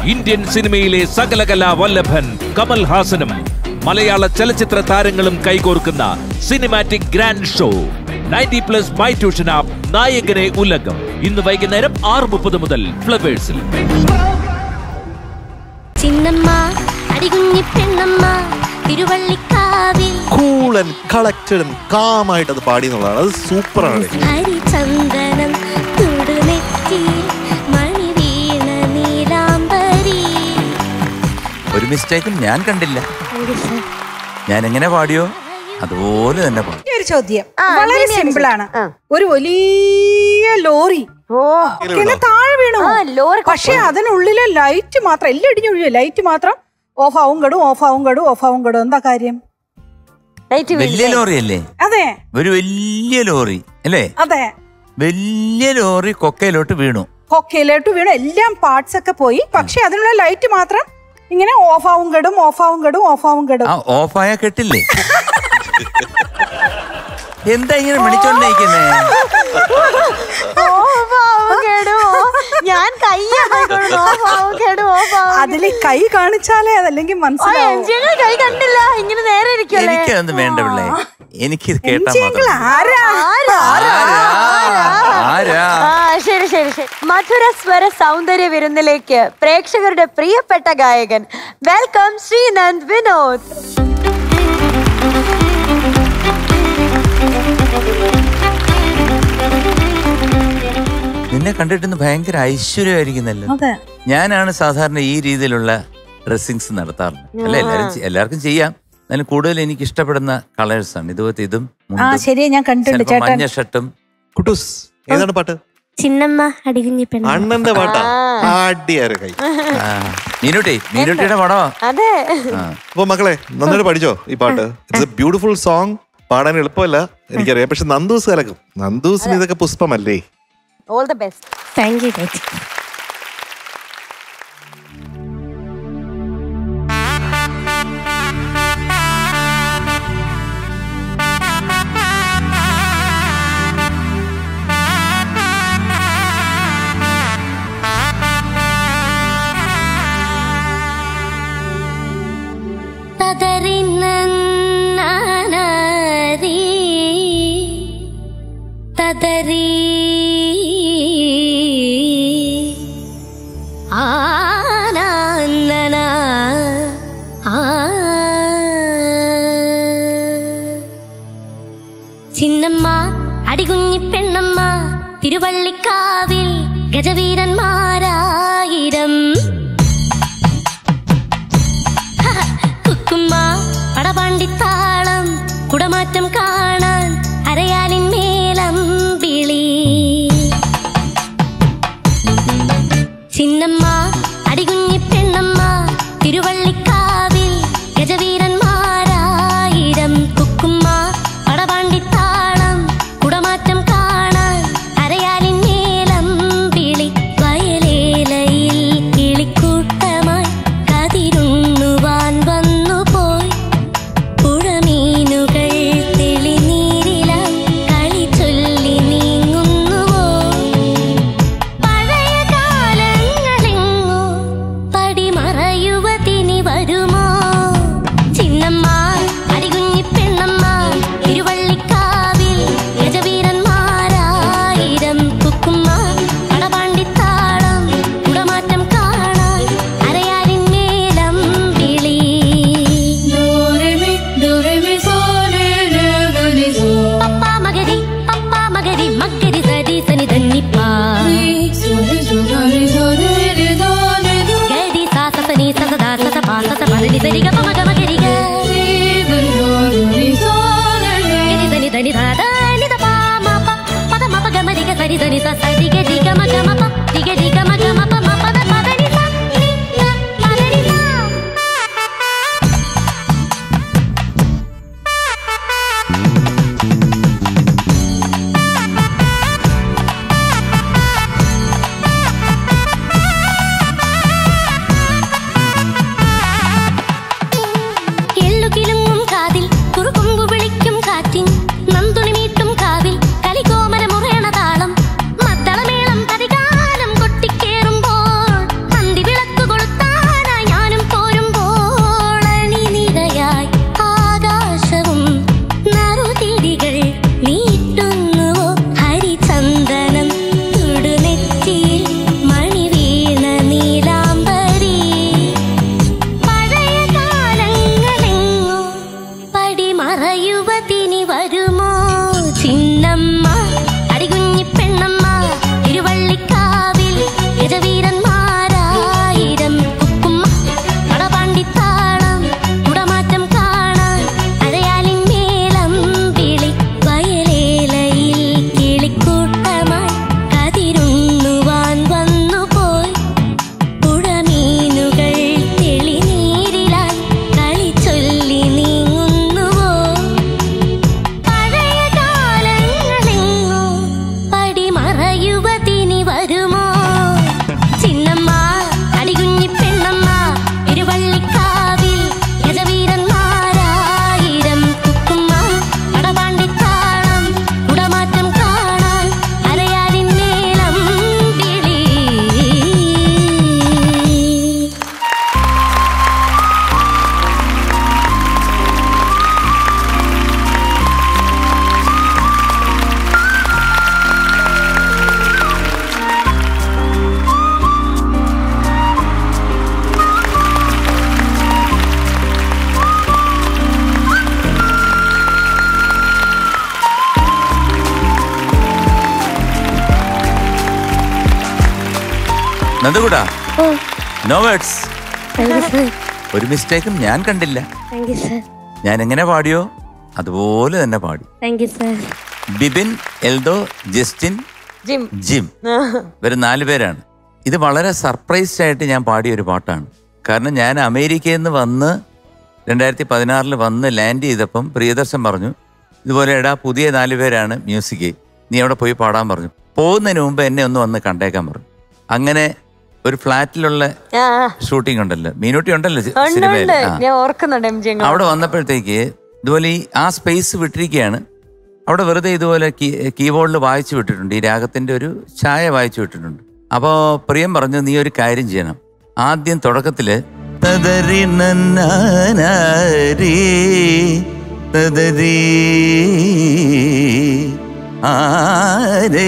Indian സിനിമയിലെ സകലകലാ വല്ലഭൻ കമൽ ഹാസനും മലയാള ചലച്ചിത്ര താരങ്ങളും കൈകോർക്കുന്ന cinematic grand show ninety plus my tuition app നായകനെ ഉലകം ഇന്ന് വൈകുന്നേരം ആറ് മുപ്പത് മുതൽ ഫ്ലവേഴ്സിൽ ചിന്നമ്മ അടികുഞ്ഞി പെണ്ണമ്മ തിരുവള്ളിക്കാവിൽ കൂൾ ആൻഡ് കളക്റ്റഡ് കാമായിട്ട് അത് പാടി എന്നുള്ളതാണ് അത് സൂപ്പറാണ് ഹരിചന്ദനം തുടുനെറ്റി മണി വീണ നീലാംബരി ഒരു മിസ്റ്റേക്കും ഞാൻ കണ്ടില്ല ഞാൻ എങ്ങനെ പാടിയോ അതുപോലെ തന്നെ പാടി ഒരു ചോദ്യം വളരെ സിമ്പിൾ ആണ് ഒരു വലിയ ലോറി ഇങ്ങനെ താഴെ വീണു പക്ഷെ അതിനുള്ളിലെ ലൈറ്റ് മാത്രം എല്ലാം ഇടിഞ്ഞൊഴിയോ ലൈറ്റ് മാത്രം ഓഫ് ആവും കടും ഓഫ് ആവും കടും ഓഫ് ആവും കടും എന്താ കാര്യം വലിയ ലോറി അല്ലേ അതെ ഒരു വലിയ ലോറി അല്ലേ അതെ വലിയ ലോറി കൊക്കയിലോട്ട് വീണു കൊക്കയിലോട്ട് വീണു എല്ലാം പാർട്സ് ഒക്കെ പോയി പക്ഷെ അതിനുള്ള ലൈറ്റ് മാത്രം ഇങ്ങനെ ഓഫ് ആവും കടും ഓഫ് ആവും കടും ഓഫ് ആവും കടും ആ ഓഫായ കെട്ടില്ലേ എന്താ ഇങ്ങനെ വിളിച്ചോണ്ടിരിക്കുന്നേ ഞാൻ അതിൽ കൈ കാണിച്ചാലേ അതല്ലെങ്കിൽ മനസ്സിലാവും കൈ കണ്ടില്ല ഇങ്ങനെ നേരെ ഇരിക്കല്ലേ എനിക്കതൊന്നും വേണ്ട പിള്ളേ എനിക്ക് കേട്ടാ എംജിയെങ്കിൽ മാത്രം ആരാ ആരാ ആ ശരി ശരി ശരി മധുര സ്വര സൗന്ദര്യ വിരുന്നിലേക്ക് പ്രേക്ഷകരുടെ പ്രിയപ്പെട്ട ഗായകൻ വെൽക്കം ശ്രീനന്ദ് വിനോദ് നിന്നെ കണ്ടിട്ട് ഭയങ്കര ഐശ്വര്യമായിരിക്കുന്നല്ലോ അതെ ഞാനാണ് സാധാരണ ഈ രീതിയിലുള്ള ഡ്രസ്സിങ്സ് നടത്താറുള്ളത് അല്ല എല്ലാരും ചെ- എല്ലാവർക്കും ചെയ്യാം എന്നാലും കൂടുതൽ എനിക്ക് ഇഷ്ടപ്പെടുന്ന കളേഴ്സ് ആണ് ഇതുപോലത്തെ ഇതും ആ മുണ്ടും, ശരിയാ ഞാൻ കണ്ടിട്ടുണ്ട് ചിലപ്പോ ചേട്ടൻ മഞ്ഞ ഷർട്ടും കുട്ടൂസ് ഏതാണ് പാട്ട് ചിന്നമ്മ അടികുഞ്ഞി പെണ്ണമ്മ അണ്ണന്റെ പാട്ടാ ആടിയാറ് കൈ ആ, മീനുട്ടി മീനുട്ടിയുടെ പടമാ അതെ ആ. അപ്പൊ മക്കളെ നന്നായിട്ട് പഠിച്ചോ ഈ പാട്ട് ഇറ്റ്സ് എ ബ്യൂട്ടിഫുൾ സോങ് പാടാൻ എളുപ്പമല്ല എനിക്കറിയാം പക്ഷെ നന്ദൂസ് കലക്കും നന്ദൂസിന് ഇതൊക്കെ പുഷ്പമല്ലേ all the best thank you ചേച്ചി തദറിനന്നാനാദി തദരി ആനന്ദന ആ ചിന്നമ്മ അടികുഞ്ഞി പെണ്ണമ്മ തിരുവള്ളിക്കാവിൽ ഗജവീരന്മാരായിരം കുക്കുമ്മ പടപാണ്ടിത്താളം കുടമാറ്റം കാണാൻ അരയാലിൻ മേലം വിളി ചിന്നമ്മ അടികുഞ്ഞി പെണ്ണമ്മ തിരുവള്ളിക്കാവിൽ ഗജവീരന്മാരായിരം കുക്കുമ്മ പടപാണ്ടിത്താളം കുടമാറ്റം കാണാൻ അരയാലിൻ മേലം വിളി വയലേലയിൽ കിളിക്കൂട്ടമായി കതിരുണ്ണുവാൻ വന്നുപോയി പുഴമീനുകൾ തെളിനീരിലായി കളി ചൊല്ലി നീങ്ങുന്നുവോ പഴയ കാലങ്ങളെങ്ങോ പടിമറയുവതിനി വരുമോ ചിന്നമ്മ അടികുഞ്ഞി പെണ്ണമ്മ തിരുവള്ളിക്കാവിൽ ഗജവീരന്മാരായിരം കുക്കുമ്മ പടപാണ്ടിത്താളം കുടമാറ്റം കാണാൻ അരയാലിൻ മേലം വിളി പപ്പാ മകരി പപ്പാ മകരി മകരി സരി സനി ധന്നിപ്പാ ഗരി സാസ സനി സസ ദാ സസ പാ സസ പദനി സരി ഗ പമ ഗമ ഗരി ഗ ഗരി സനി ധനി ധാ ധ നി ധ പാ മ പ പദ മ പ ഗ മ രി ഗ സരി ധനി സ സ രി ഗ രി ഗ മ ഗ മ പ രി ഗ രി ഗ മ ഗ മ പ മ പ ദ പ ദ നി സ നി ധ പ ദ നി സ നന്ദുകൂടാ oh no words thank you sir ഒരു മിസ്റ്റേക്കും ഞാൻ കണ്ടില്ല താങ്ക് യു സർ ഞാൻ എങ്ങനെ പാടിയോ അതുപോലെ തന്നെ പാടി thank you sir Bibin Eldo Justin Jim Jim ഇവർ നാല് പേരാണ് ഇത് വളരെ സർപ്രൈസ്ഡ് ആയിട്ട് ഞാൻ പാടിയ ഒരു പാട്ടാണ് കാരണം ഞാൻ അമേരിക്കയിൽ നിന്ന് വന്ന് രണ്ടായിരത്തി പതിനാറിൽ വന്ന് ലാൻഡ് ചെയ്തപ്പം പ്രിയദർശൻ പറഞ്ഞു ഇതുപോലെ എടാ പുതിയ നാല് പേരാണ് മ്യൂസിക് നീ അവിടെ പോയി പാടാൻ പറഞ്ഞു പോകുന്നതിന് മുമ്പ് എന്നെ ഒന്ന് വന്ന് കണ്ടേക്കാൻ പറഞ്ഞു അങ്ങനെ ഒരു ഫ്ലാറ്റിലുള്ള ആ ഷൂട്ടിംഗ് ഉണ്ടല്ലോ മീനൂട്ടി ഉണ്ടല്ലോ ഉണ്ട് സിനിമയിൽ ഉണ്ട് ആ. ഞാൻ ഓർക്കുന്നുണ്ട് എം ജി ഞങ്ങൾ അവിടെ വന്നപ്പോഴത്തേക്ക് ഇതുപോലെ ഈ ആ സ്പേസ് വിട്ടിരിക്കുകയാണ് അവിടെ വെറുതെ ഇതുപോലെ കീ കീബോർഡിൽ വായിച്ചു വിട്ടിട്ടുണ്ട് ഈ രാഗത്തിന്റെ ഒരു ഛായ വായിച്ചു വിട്ടിട്ടുണ്ട് അപ്പോൾ പ്രിയം പറഞ്ഞു നീ ഒരു കാര്യം ചെയ്യണം ആദ്യം തുടക്കത്തില് തദരി നന്നാനാരി, തദരി ആരേ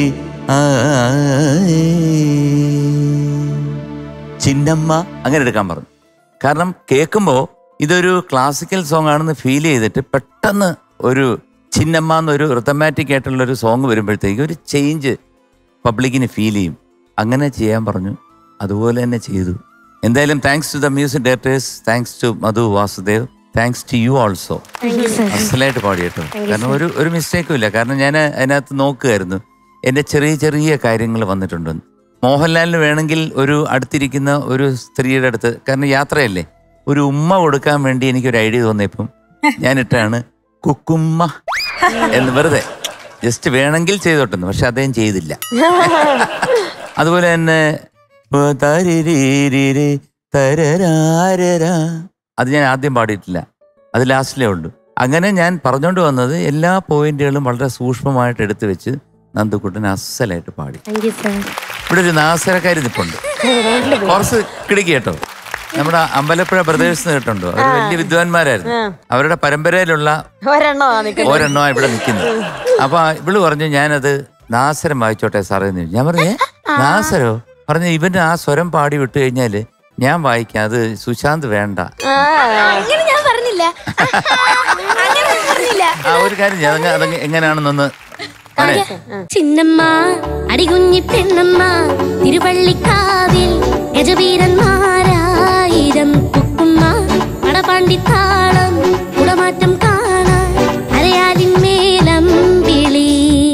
ആയേ. ചിന്നമ്മ അങ്ങനെ എടുക്കാൻ പറഞ്ഞു കാരണം കേൾക്കുമ്പോൾ ഇതൊരു ക്ലാസിക്കൽ സോങ് ആണെന്ന് ഫീൽ ചെയ്തിട്ട് പെട്ടെന്ന് ഒരു ചിന്നമ്മ എന്നൊരു റിത്തമാറ്റിക് ആയിട്ടുള്ള ഒരു സോങ് വരുമ്പോഴത്തേക്ക് ഒരു ചേഞ്ച് പബ്ലിക്കിന് ഫീൽ ചെയ്യും അങ്ങനെ ചെയ്യാൻ പറഞ്ഞു അതുപോലെ തന്നെ ചെയ്തു എന്തായാലും thanks to the music directors thanks to Madhu Vasudev thanks to you also thank you sir അസലായിട്ട് പാടി കേട്ടോ കാരണം ഒരു ഒരു മിസ്റ്റേക്കും ഇല്ല കാരണം ഞാൻ അതിനകത്ത് നോക്കുമായിരുന്നു എൻ്റെ ചെറിയ ചെറിയ കാര്യങ്ങൾ വന്നിട്ടുണ്ട് മോഹൻലാലിന് വേണമെങ്കിൽ ഒരു അടുത്തിരിക്കുന്ന ഒരു സ്ത്രീയുടെ അടുത്ത് കാരണം യാത്രയല്ലേ ഒരു ഉമ്മ കൊടുക്കാൻ വേണ്ടി എനിക്കൊരു ഐഡിയ തോന്നിയപ്പം ഞാൻ ഇട്ടാണ് കുക്കുമ്മ എന്ന് വെറുതെ ജസ്റ്റ് വേണമെങ്കിൽ ചെയ്തോട്ടെന്ന് പക്ഷെ അദ്ദേഹം ചെയ്തില്ല അതുപോലെ തന്നെ "ഓ തരിരീരിരി തരരാരരാ." അത് ഞാൻ ആദ്യം പാടിയിട്ടില്ല അത് ലാസ്റ്റിലേ ഉള്ളൂ അങ്ങനെ ഞാൻ പറഞ്ഞുകൊണ്ട് വന്നത് എല്ലാ പോയിന്റുകളും വളരെ സൂക്ഷ്മമായിട്ട് എടുത്തു വെച്ച് നന്ദുക്കുട്ടൻ അസലായിട്ട് പാടി താങ്ക് യു സർ ഇവിടെ ഒരു നാസരക്കാരി നിപ്പുണ്ട് കുറച്ച് കിടക്കി കേട്ടോ നമ്മുടെ അമ്പലപ്പുഴ ബ്രദേഴ്സ് കേട്ടുണ്ടോ അവർ വലിയ വിദ്വാൻമാരായിരുന്നു അവരുടെ പരമ്പരയിലുള്ള ഒരെണ്ണോ നിൽക്കുന്നത് ഒരെണ്ണോ ഇവിടെ നിൽക്കുന്നത് അപ്പൊ ഇവള് പറഞ്ഞു ഞാനത് നാസരം വായിച്ചോട്ടെ സാറേ എന്ന് ചോദിച്ചു. ഞാൻ പറഞ്ഞു "ഏ? നാസരോ പറഞ്ഞു ഇവന് ആ സ്വരം പാടി വിട്ടു കഴിഞ്ഞാല് ഞാൻ വായിക്കാം അത് സുശാന്ത് വേണ്ട അങ്ങനെ ഞാൻ പറഞ്ഞില്ല അങ്ങനെ ഞാൻ പറഞ്ഞില്ല ആ ഒരു കാര്യം ചെയ്യാം അതങ്ങ് അതങ്ങ് എങ്ങനെയാണെന്നൊന്ന് പറയ്. ചിന്നമ്മ അടികുഞ്ഞി പെണ്ണമ്മ തിരുവള്ളിക്കാവിൽ ഗജവീരന്മാരായിരം കുക്കുമ്മ പടപാണ്ടിത്താളം കുടമാറ്റം കാണാൻ അരയാലിൻ മേലം വിളി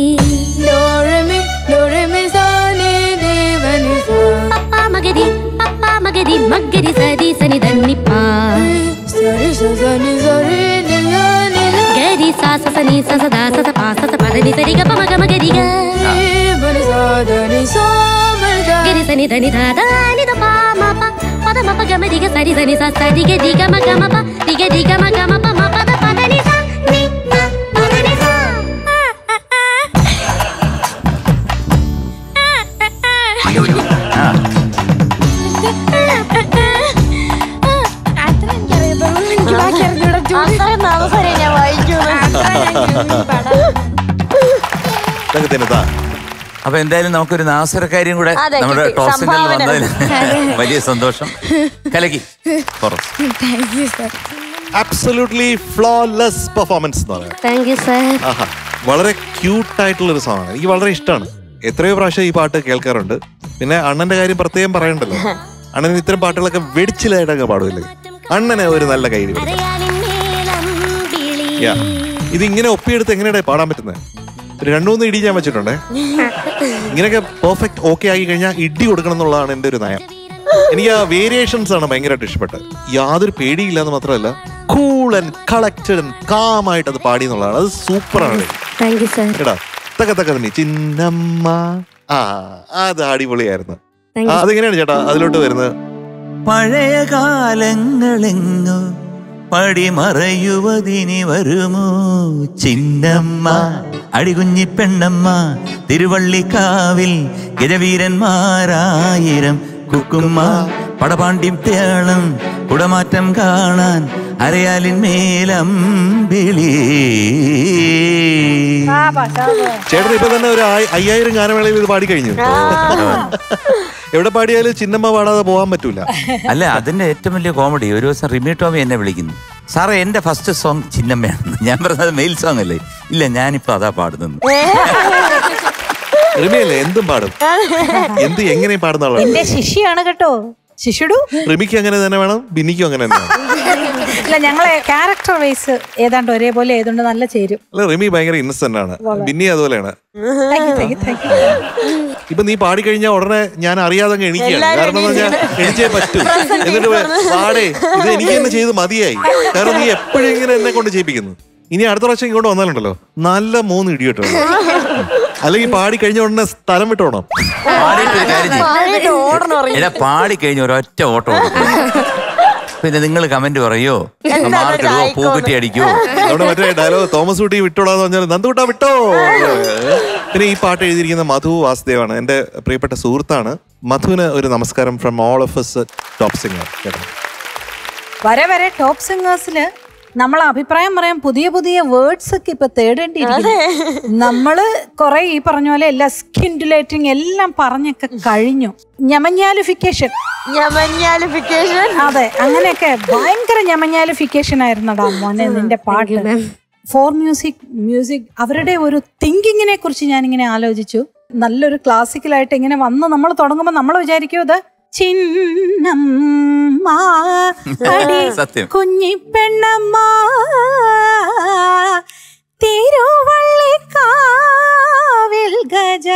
പപ്പാ മഗരി പപ്പാ മഗരി മഗരി സരി സനി ധന്നിപ്പാ ഗരി സാസ സനി സസ ദാ സസ പാ സസ പദനി സരി ഗ പ മഗ മഗരി ഗ ഗരി സനി ധനി ധ ധ നി ധ പ മ പ പദ മ പ ഗ മ രി ഗ സരി സനി സ സ രി ഗ രി ഗ മ ഗ മ പ രി ഗ രി ഗ മ ഗ മ പ മ പ ദ പ ധ നി സ നി ധ പ ധ നി സ ആ, അത്രയും നാമസരെ ഞാൻ വായിക്കുന്നു ഇതൊക്കെ തന്നെ താ അപ്പൊ എന്തായാലും നമുക്കൊരു നാസരക്കാരിയും കൂടെ അതെ, നമ്മുടെ കിട്ടി. ടോസിംഗിൽ സംഭാവന. വന്നതിൽ വലിയ സന്തോഷം കലക്കി കുറച്ച് അബ്സല്യൂട്ട്ലി ഫ്ലോലെസ് പെർഫോമൻസ് എന്ന് പറയാം താങ്ക് യു സർ ആഹാ വളരെ ക്യൂട്ട് ആയിട്ടുള്ള ഒരു സോങ്ങാണ് എനിക്ക് വളരെ ഇഷ്ടമാണ് എത്രയോ പ്രാവശ്യം ഈ പാട്ട് കേൾക്കാറുണ്ട് പിന്നെ അണ്ണന്റെ കാര്യം പ്രത്യേകം പറയണ്ടല്ലോ അണ്ണൻ ഇത്തരം പാട്ടുകളൊക്കെ വെടിച്ചിലായിട്ടൊക്കെ പാടുമല്ലേ അണ്ണനെ ഒരു നല്ല കൈ അരയാലിൻ മേലം വിളി യാ ഇത് ഇങ്ങനെ ഒപ്പിയെടുത്ത് എങ്ങനെയാ പാടാൻ പറ്റുന്നത് ഒരു രണ്ടു മൂന്ന് ഇടി ഞാൻ വെച്ചിട്ടുണ്ടേ ഇങ്ങനെയൊക്കെ പെർഫെക്റ്റ് ഓക്കെ ആക്കി കഴിഞ്ഞാൽ ഇടി കൊടുക്കണം എന്നുള്ളതാണ് എൻ്റെ ഒരു നയം എനിക്ക് ആ വേരിയേഷൻസ് ആണ് ഭയങ്കരമായിട്ട് ഇഷ്ടപ്പെട്ടത് യാതൊരു പേടിയില്ല എന്ന് മാത്രമല്ല cool and collected and calm ആയിട്ട് അത് പാടി എന്നുള്ളതാണ് അത് സൂപ്പറാണ് താങ്ക് യു സർ എടാ തക്ക തക്ക തന്നെ ചിന്നമ്മ ആ അത് അടിപൊളിയായിരുന്നു താങ്ക് ആ, യു അതെങ്ങനെയാണ് ചേട്ടാ അതിലോട്ട് വരുന്നത് പഴയ കാലങ്ങളെങ്ങോ പടിമറയുവതിനി വരുമോ ചിന്നമ്മ അടികുഞ്ഞി പെണ്ണമ്മ തിരുവള്ളിക്കാവിൽ ഗജവീരന്മാരായിരം കുക്കുമ്മ പടപാണ്ഡ്യം തേളം കുടമാറ്റം കാണാൻ അരയാലിൻ മേലം വിളി ചേട്ടൻ ഇപ്പൊ തന്നെ ഒരു ആയി- അയ്യായിരം ഗാനമേളയിൽ ഇത് പാടി കഴിഞ്ഞു എവിടെ പാടിയാലും ചിന്നമ്മ പാടാതെ പോകാൻ പറ്റൂല അല്ല അതിന്റെ ഏറ്റവും വലിയ കോമഡി ഒരു ദിവസം റിമി ടോമി എന്നെ വിളിക്കുന്നു സാറേ എന്റെ ഫസ്റ്റ് സോങ് ചിന്നമ്മയാണെന്ന് ഞാൻ പറഞ്ഞത് മെയിൽ സോങ് അല്ലേ ഇല്ല ഞാനിപ്പോ അതാ പാടുന്നത് റിമിയല്ലേ എന്തും പാടും എന്ത് എങ്ങനെയും പാടുന്ന ആളാണ് എന്റെ ശിഷ്യാണ് കേട്ടോ ശിശുടു റിമിക്ക് അങ്ങനെ തന്നെ വേണം ബിന്നിക്കും അങ്ങനെ തന്നെ വേണം ഇല്ല ഞങ്ങളെ ക്യാരക്ടർ വൈസ് ഏതാണ്ട് ഒരേപോലെ ആയതുകൊണ്ട് നല്ല ചേരും അല്ല റിമി ഭയങ്കര ഇന്നസെന്റ് ആണ് ബിന്നി അതുപോലെയാണ് thank you thank you thank you ഇപ്പൊ നീ പാടി കഴിഞ്ഞാൽ ഉടനെ ഞാൻ അറിയാതെ അങ്ങ് എണീക്കുകയാണ് കാരണം എന്ന് പറഞ്ഞാൽ എണീച്ചേ പറ്റൂ എന്നിട്ട് പാടേ ഇത് എനിക്ക് തന്നെ ചെയ്ത് മതിയായി കാരണം നീ എപ്പോഴും ഇങ്ങനെ എന്നെ കൊണ്ട് ചെയ്യിപ്പിക്കുന്നു ഇനി അടുത്ത പ്രാവശ്യം ഇങ്ങോട്ട് വന്നാലുണ്ടല്ലോ നല്ല മൂന്ന് ഇടി കിട്ടണം അല്ലെങ്കിൽ പാടി കഴിഞ്ഞ ഉടനെ സ്ഥലം വിട്ടോണം പാടിയിട്ട് ഒരു കാര്യം ചെയ്യ്. പാടിയിട്ട് ഓടണം ഇറങ്ങി. എടാ പാടി കഴിഞ്ഞ ഒരൊറ്റ ഓട്ടം ഓടും. പിന്നെ നിങ്ങൾ കമന്റ് പറയോ മാർക്ക് ഇടുവോ പൂക്കുറ്റി അടിക്കുവോ അവിടെ മറ്റേ ഡയലോഗ് തോമസ് കുട്ടി വിട്ടോടാന്ന് പറഞ്ഞാൽ നന്ദുകുട്ടാ വിട്ടോ പിന്നെ ഈ പാട്ട് എഴുതിയിരിക്കുന്ന മധു വാസുദേവാണ് എന്റെ പ്രിയപ്പെട്ട സുഹൃത്താണ് മധുവിന് ഒരു നമസ്കാരം from all of us top singer കേട്ടോ വരെ വരെ ടോപ്പ് സിംഗേഴ്സില് നമ്മൾ അഭിപ്രായം പറയാൻ പുതിയ പുതിയ വേർഡ്സ് ഒക്കെ ഇപ്പൊ തേടേണ്ടിയിരിക്കുന്നു നമ്മള് കുറെ ഈ പറഞ്ഞ പോലെ എല്ലാ സ്കിൻഡുലേറ്റിംഗ് എല്ലാം പറഞ്ഞൊക്കെ കഴിഞ്ഞു ഞമഞ്ഞാലിഫിക്കേഷൻ ഞമഞ്ഞാലിഫിക്കേഷൻ അതെ അങ്ങനെയൊക്കെ ഭയങ്കര ഞമഞ്ഞാലിഫിക്കേഷൻ ആയിരുന്നടാ മോനെ നിന്റെ പാട്ട് ഫോർ മ്യൂസിക് മ്യൂസിക് അവരുടെ ഒരു തിങ്കിങ്ങിനെ കുറിച്ച് ഞാൻ ഇങ്ങനെ ആലോചിച്ചു നല്ലൊരു ക്ലാസിക്കലായിട്ട് ഇങ്ങനെ വന്ന് നമ്മൾ തുടങ്ങുമ്പോൾ നമ്മൾ വിചാരിക്കും ഇത് ചിന്നമ്മ അടി സത്യം. കുഞ്ഞിപ്പെണ്ണമ്മ തിരുവള്ളിക്കാവിൽ ഗജ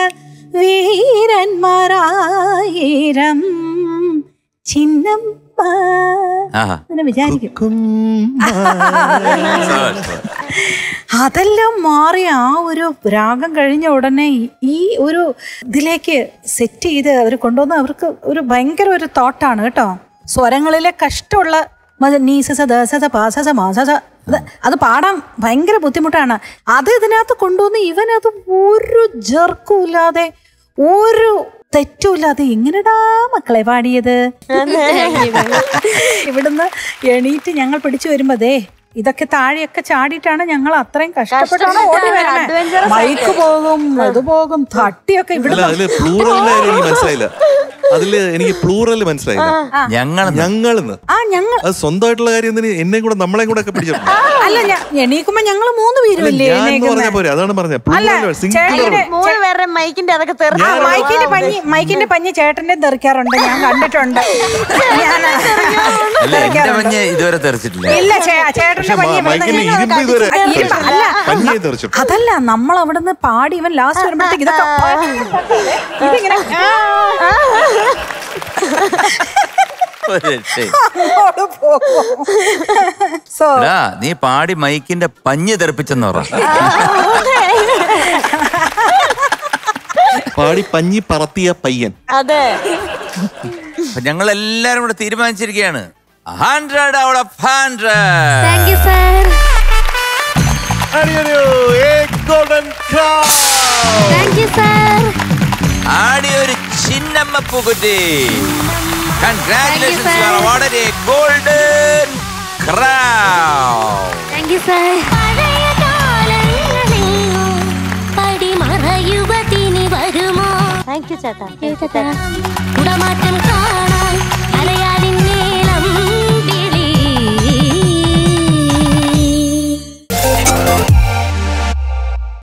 വീരന്മാരായിരം ചിന്നമ്മ ആഹാ അങ്ങനെ വിചാരിക്കും സവാഷ്, സവാഷ്. അതെല്ലാം മാറി ആ ഒരു രാഗം കഴിഞ്ഞ ഉടനെ ഈ- ഈ ഒരു ഇതിലേക്ക് സെറ്റ് ചെയ്ത് അവർ കൊണ്ടുവന്ന അവർക്ക് ഒരു ഭയങ്കര ഒരു തോട്ടാണ് കേട്ടോ സ്വരങ്ങളിലെ കഷ്ടമുള്ള മ- നീസസ ദസസ പാസസ മാസസ അത് അത് പാടാൻ ഭയങ്കര ബുദ്ധിമുട്ടാണ് അത് ഇതിനകത്ത് കൊണ്ടുവന്ന് ഇവനത് ഒരു ജർക്കും ഇല്ലാതെ ഒരു തെറ്റുമില്ലാതെ എങ്ങനെടാ മക്കളെ പാടിയത് ഇവിടുന്ന് എണീറ്റ് ഞങ്ങൾ പിടിച്ചു വരുമ്പോ ദേ ഇതൊക്കെ താഴെയൊക്കെ ചാടിയിട്ടാണ് ഞങ്ങൾ അത്രയും കഷ്ടപ്പെട്ടാണ് ഓടി വരണേ Adventurous മൈക്ക് പോകും അത് പോകും തട്ടിയൊക്കെ അല്ല ഇവിടുന്ന് അതില് പ്ലൂറലിന്റെ കാര്യം എനിക്ക് മനസ്സിലായില്ല അതില് എനിക്ക് പ്ലൂറൽ മനസ്സിലായില്ല ഞങ്ങൾ ഞങ്ങളെന്ന് ആ ഞങ്ങൾ അത് സ്വന്തമായിട്ടുള്ള കാര്യം എന്തിന് എന്നെയും കൂടെ നമ്മളെയും കൂടെ ഒക്കെ പിടിച്ചിട്ടുണ്ട് അല്ല ഞാൻ എണീക്കുമ്പോ ഞങ്ങൾ മൂന്ന് അല്ല, പേരുമല്ലേ ഞാൻ എന്ന് എണീക്കുന്നെ? പറഞ്ഞ പോരെ അതാണ് പറഞ്ഞത് അല്ല, പ്ലൂറൽ സിംഗുലർ ചേട്ടന്റെ- മൂന്ന് പേരുടെ മൈക്കിന്റെ അതൊക്കെ ആ, തെറിച്ചു മൈക്കിന്റെ പഞ്ഞി മൈക്കിന്റെ പഞ്ഞി ചേട്ടന്റെ തെറിക്കാറുണ്ട് ഞാൻ കണ്ടിട്ടുണ്ട് ഞാൻ അല്ല എന്റെ മഞ്ഞ് ഇതുവരെ തെറിച്ചിട്ടില്ല ഇല്ല ചേ- ചേട്ടന്റെ പക്ഷെ പഞ്ഞി ഇവിടുന്ന് മൈക്കിന്റെ ഞാൻ ഇരുമ്പ് ഇതുവരെ കണ്ടിട്ടുണ്ട്. ഇരുമ്പ്, അല്ല പഞ്ഞിയെ തെറിച്ചു അതല്ല നമ്മൾ അവിടുന്ന് പാടി ഇവൻ ലാസ്റ്റ് വരുമ്പോഴത്തേക്ക് ഇതൊക്കെ ഇതിങ്ങനെ ഒരു രക്ഷയും. അങ്ങോട്ട് പോകും സോ എടാ നീ പാടി മൈക്കിന്റെ പഞ്ഞ് തെറിപ്പിച്ചെന്ന് പറ പാടി പഞ്ഞി പറത്തിയ പയ്യൻ അതെ അപ്പൊ ഞങ്ങൾ എല്ലാരും കൂടെ തീരുമാനിച്ചിരിക്കുകയാണ് hundred out of hundred thank you sir thank you sir ആടി ഒരു ചിന്നമ്മ പൂക്കുറ്റി congratulations you are awarded a golden crown thank you sir പഴയ കാലങ്ങളിൽ പടിമറയുവതിനി വരുമോ താങ്ക് യു ചേട്ടാ കുടമാറ്റം കാണാൻ